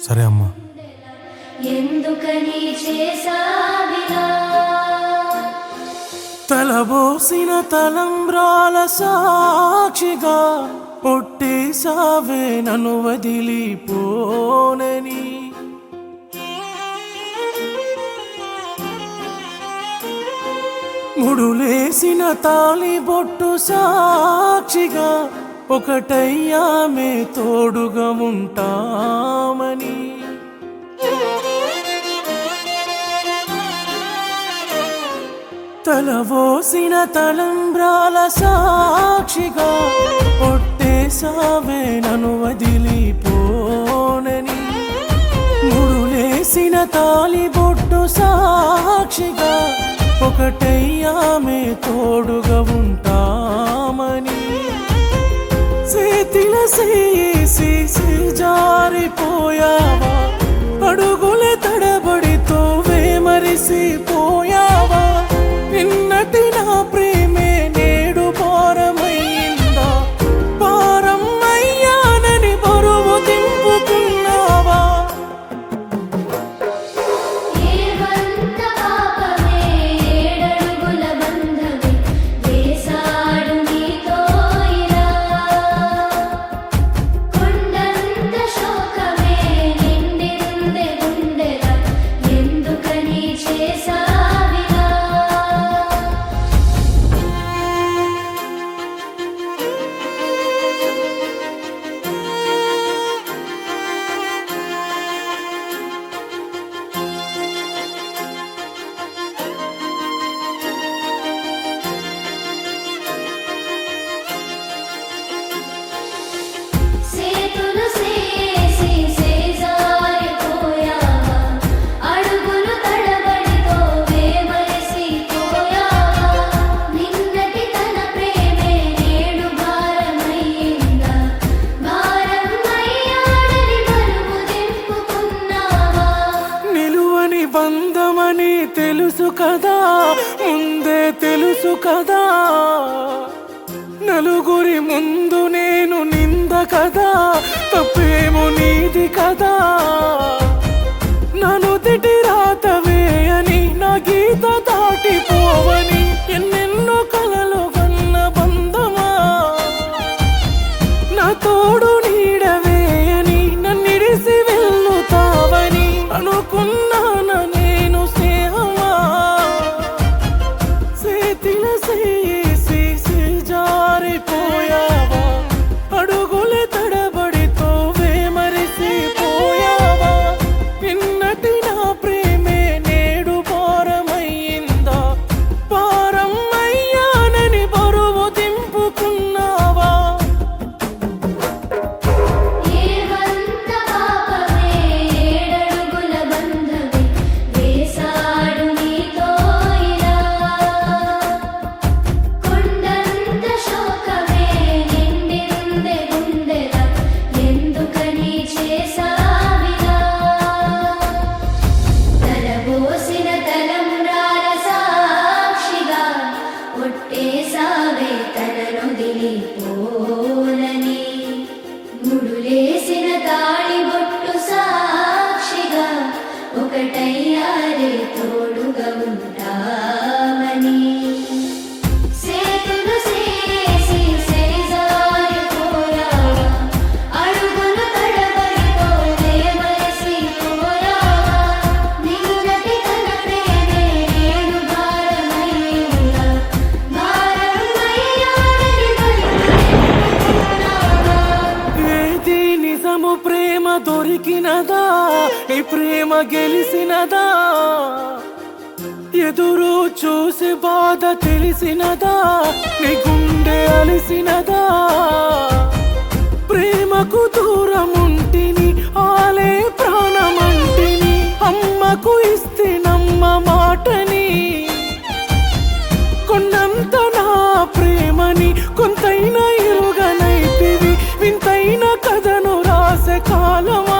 సరే అమ్మా ఎందుకని చేసావిలా తలబోసిన తలంబ్రాల సాక్షిగా పొట్టేసావే నన్ను వదిలిపోనని ముడులేసిన తాళి బొట్టు సాక్షిగా ఒకటయ్యామే తోడుగా ఉంటామని తలవోసిన తలంబ్రాల సాక్షిగా పొట్టేసావే నన్ను వదిలిపోనని ముడులేసిన తాలి బొట్టు సాక్షిగా ఒకటయ్యామే తోడుగా ఉంటామని చేతిల చేసి జారిపోయావా అడుగుల తడబడితో వేమరిసిపోయావా నిన్నటి నా ప్రేమే నేడు భారమైందా భారం అయ్యానని బరువు దింపుకున్నావా ఏవంత పాపమే ఏడడుగుల బంధమే వేసాడు నీతో ఇలా కొండంత శోకమే నిండిందే గుండెల ఎందుకని చేసావిలా సేతులు సేసి సేజారిపోయావా అడుగులు తడబడితో వేమరిసిపోయావా నిన్నటి తన ప్రేమే నేడు భారమయ్యిందా భారం అయ్యాడని బరువు దింపుకున్నావా నిలువని బంధమని తెలుసు కదా ముందే తెలుసు కదా నలుగురి ముందు నేను నింద కదా తప్పేమో నీది కదా నన్ను తిటి రాతవే అని నా గీత దాటిపోవని ఎన్నెన్నో కలలు కన్న బంధమా నా తోడు నీడవే అని నన్నిడిసి వెళ్ళుతావని అనుకున్నాను నేను స్నేహమా చేతిల చేసి జారిపోయావా అడుగుల తడబడితో వేమరిసిపోయావా నిన్నటి నా ప్రేమే నేడు భారమయ్యిందా భారం అయ్యానని బరువు దింపుకున్నావా ఏవంత పాపమే ఏడడుగుల బంధమే వేసాడు నీతో ఇలా కొండంత శోకమే నిండిందే గుండెల ఎందుకని చేసావిలా తలబోసిన తలంబ్రాల సాక్షిగా ఒట్టేసావే తననొదిలిపోనని ముడులేసిన తాళి బొట్టు సాక్షిగా ఒకటయ్యారే తోడుగా ఉంటామని సేతులు సేసి సేజారిపోయావా అడుగులు తడబడితో వేమరిసిపోయావా నిన్నటి తన ప్రేమే నేడు భారమయ్యిందా భారం అయ్యాడని బరువు ఏది నిజము ప్రేమ దొరికినదా నీ ప్రేమ గెలిసినదా ఎదురు చూసి బాధ తెలిసినదా నీ గుండె అలిసినదా ప్రేమకు దూరముంటిని ఆలే ప్రాణమంటిని అమ్మకు ఇస్తే నమ్మ మాటని కొన్నంత నా ప్రేమని కొంతైనా ఇరుగనైతివి వింతైన కథను రాసే కాలమా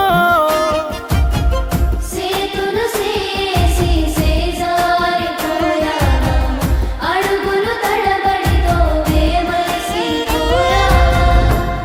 సేతులు సేసి సేజారిపోయావా అడుగులు తడబడితో వేమరిసిపోయావా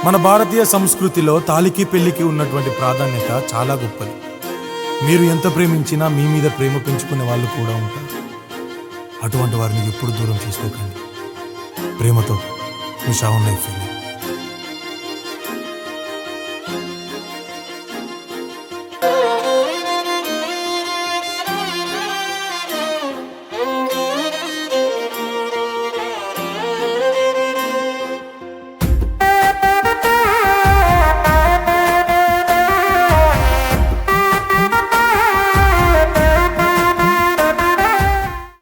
మన భారతీయ సంస్కృతిలో తాలికి పెళ్లికి ఉన్నటువంటి ప్రాధాన్యత చాలా గొప్పది మీరు ఎంత ప్రేమించినా మీ మీద ప్రేమ పెంచుకునే వాళ్ళు కూడా ఉంటారు అటువంటి వారిని ఎప్పుడు దూరం చేసుకోకండి ప్రేమతో మీ షావున్ లైఫ్